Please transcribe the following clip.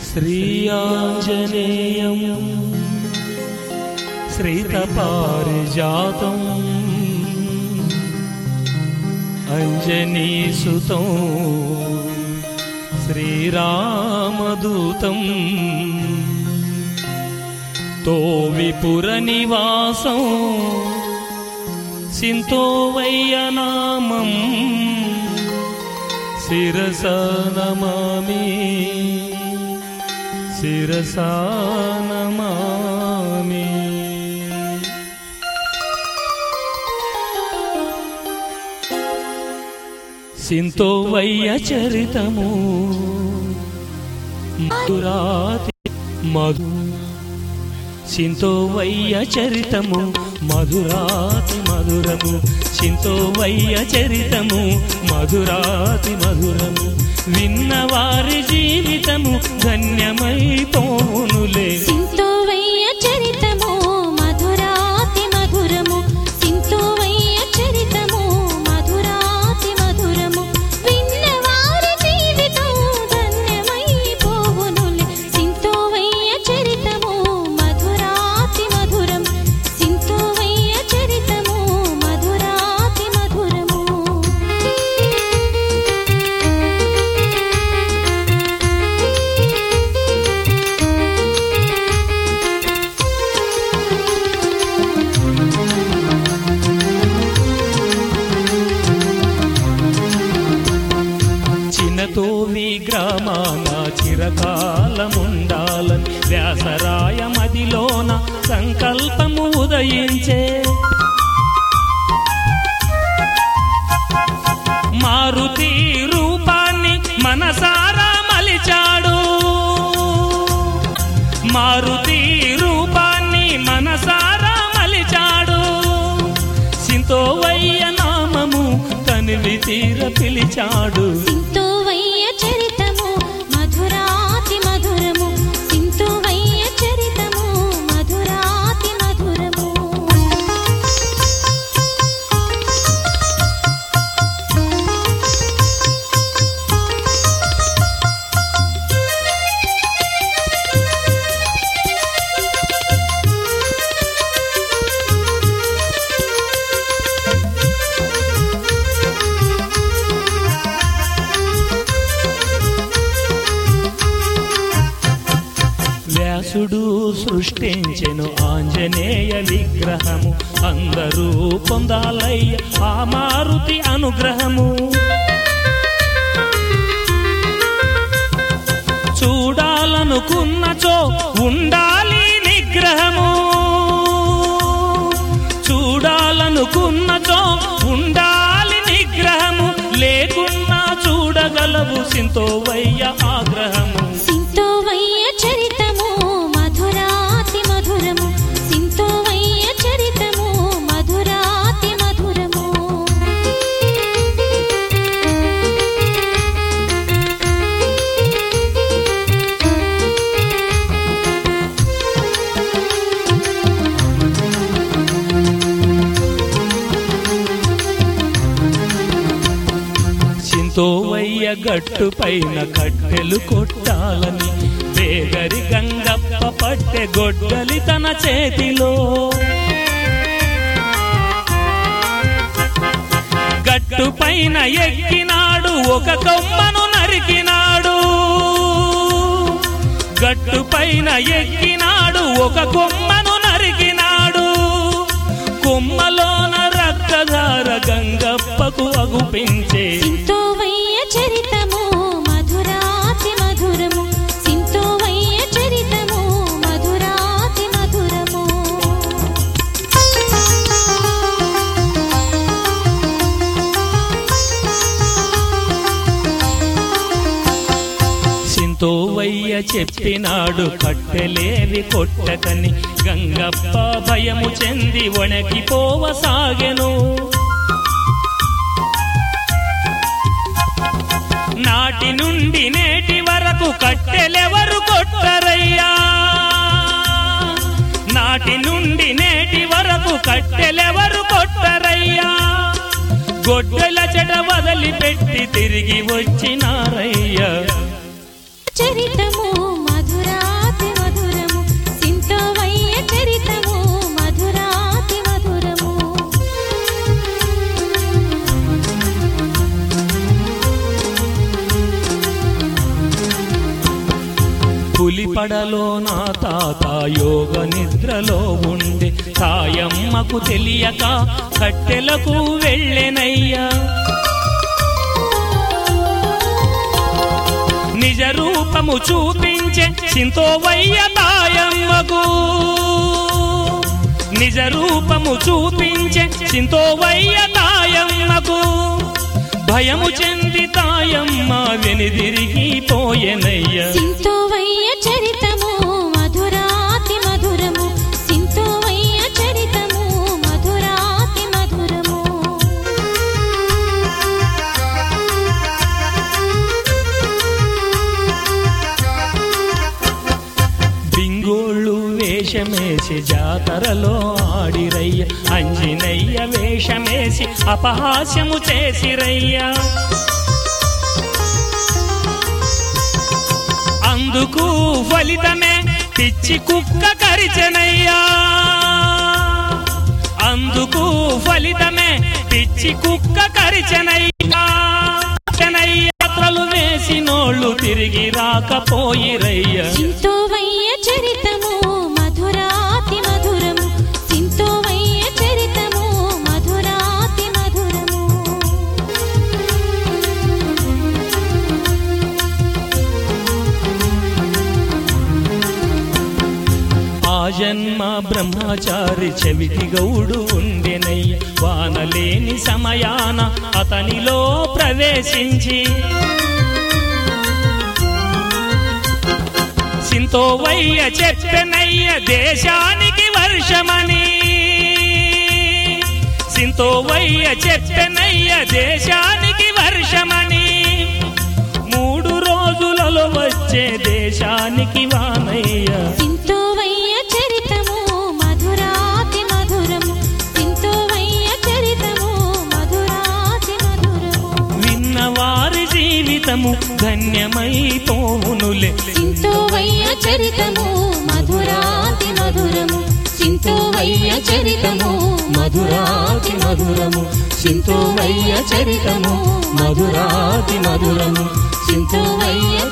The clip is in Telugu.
శ్రీయాంజనేయం శ్రీతపారిజాతం అంజనీసుతం శ్రీరామదూతం తో విపుర నివాసం సింతో వయ్యనామం శిరస నమామి శిరస నమామి సింతో వయ్య చరితము మధురాతి మధు సింతో వయ్య చరితము మధురాతి మధురము సింతో వయ్య చరితము మధురాతి మధురము విన్నవారి జీవితము ధన్యమైపోనులే సింతోవయ్య చరితము మధురాతి మధురము సింతోవయ్య చరితము మధురాతి మధురము విన్నవారి జీవితం ధన్యమైపోవునులే సింతోవయ్య చరితము మధురాతి మధురం సింతోవయ్య చరితము మధురాతి మధురము చిన్నతోవి గ్రామాన చిరకాలముండాలని వ్యాసరాయ మదిలోన సంకల్పము ఉదయించే మారుతి రూపాన్ని మనసారా మలిచాడు మారుతి రూపాన్ని మనసారా మలిచాడు సింతోవయ్య నామము తనివి తీర పిలిచాడు సింతోవయ్య చరితము మధురాతి మధురము సింతోవయ్య చరితము మధురాతి మధురము వ్యాసుడు సృష్టించెను ఆంజనేయ విగ్రహము అందరూ పొందాలయ్య ఆ మారుతి అనుగ్రహము చూడాలనుకున్నచో ఉండాలి నిగ్రహము చూడాలనుకున్నచో ఉండాలి నిగ్రహము లేకున్నా చూడగలవు సింతోవయ్య ఆగ్రహము సింతోవయ్య చరితము మధురాతి మధురము సింతోవయ్య చరితము మధురాతి మధురము సింతోవయ్య గట్టు పైన కట్టెలు కొట్టాలని వేగరి గంగప్ప పట్టె గొడ్డలి తన చేతిలో గట్టు పైన ఎక్కినాడు ఒక కొమ్మను నరికినాడు గట్టు పైన ఎక్కినాడు ఒక కొమ్మను నరికినాడు కొమ్మలోన రక్తధార గంగప్పకు అగుపించే సింతోవయ్య చరితము మధురాతి మధురము సింతోవయ్య చరితము మధురాతి మధురము సింతోవయ్య చెప్పినాడు కట్టెలేవి కొట్టకని గంగప్ప భయము చెంది వణకిపోవసాగెను నాటి నుండి నేటి వరకు కట్టెలెవరు కొట్టరయ్యా నాటి నుండి నేటి వరకు కట్టెలెవరు కొట్టరయ్యా గొడ్డల చెడ వదిలిపెట్టి తిరిగి వచ్చినారయ్యా చరితము మధురాతి పులిపడలో నా తాత యోగ నిద్రలో ఉండే తాయమ్మకు తెలియక కట్టెలకు వెళ్ళెనయ్యా నిజ రూపము చూపించే సింతోవయ్య తాయమ్మకు నిజ రూపము చూపించే సింతోవయ్య తాయమ్మకు భయము చెంది తాయమ్మ వెనుదిరిగి పోయెనయ్య సింతోవయ్య చరితము మధురాతి మధురము సింతోవయ్య చరితము మధురాతి మధురము బింగోళ్ళు వేషమేసి జాతరలో ఆడిరయ్య అంజినయ్య వేషమేసి అపహాస్యము చేసిరయ్య అందుకు ఫలితమే పిచ్చి కుక్క కరిచనయ్యా అందుకు ఫలితమే పిచ్చి కుక్క కరిచనయ్యా యాత్రలు వేసినోళ్ళు తిరిగి రాకపోయిరయ్య సింతోవయ్య చరితము మధురాతి మధురము సింతోవయ్య చరితము మధురాతి మధురము ఆ జన్మ బ్రహ్మచారి చెవిటి గౌడు ఉండెనయ్య వానలేని సమయాన అతనిలో ప్రవేశించి సింతోవయ్య చెప్పెనయ్య దేశానికి వర్షమని సింతోవయ్య చెప్పెనయ్య దేశానికి వర్షమని మూడు రోజులలో వచ్చే దేశానికి వానయ్య సింతోవయ్య చరితము మధురాతి మధురము సింతోవయ్య చరితము మధురాతి మధురము విన్నవారి జీవితము ధన్యమైపోవునులే సింతోవయ్య చరితము మధురాతి మధురము సింతోవయ్య చరితము మధురాతి మధురము సింతోవయ్య చరితము మధురాతి మధురము సింతోవయ్య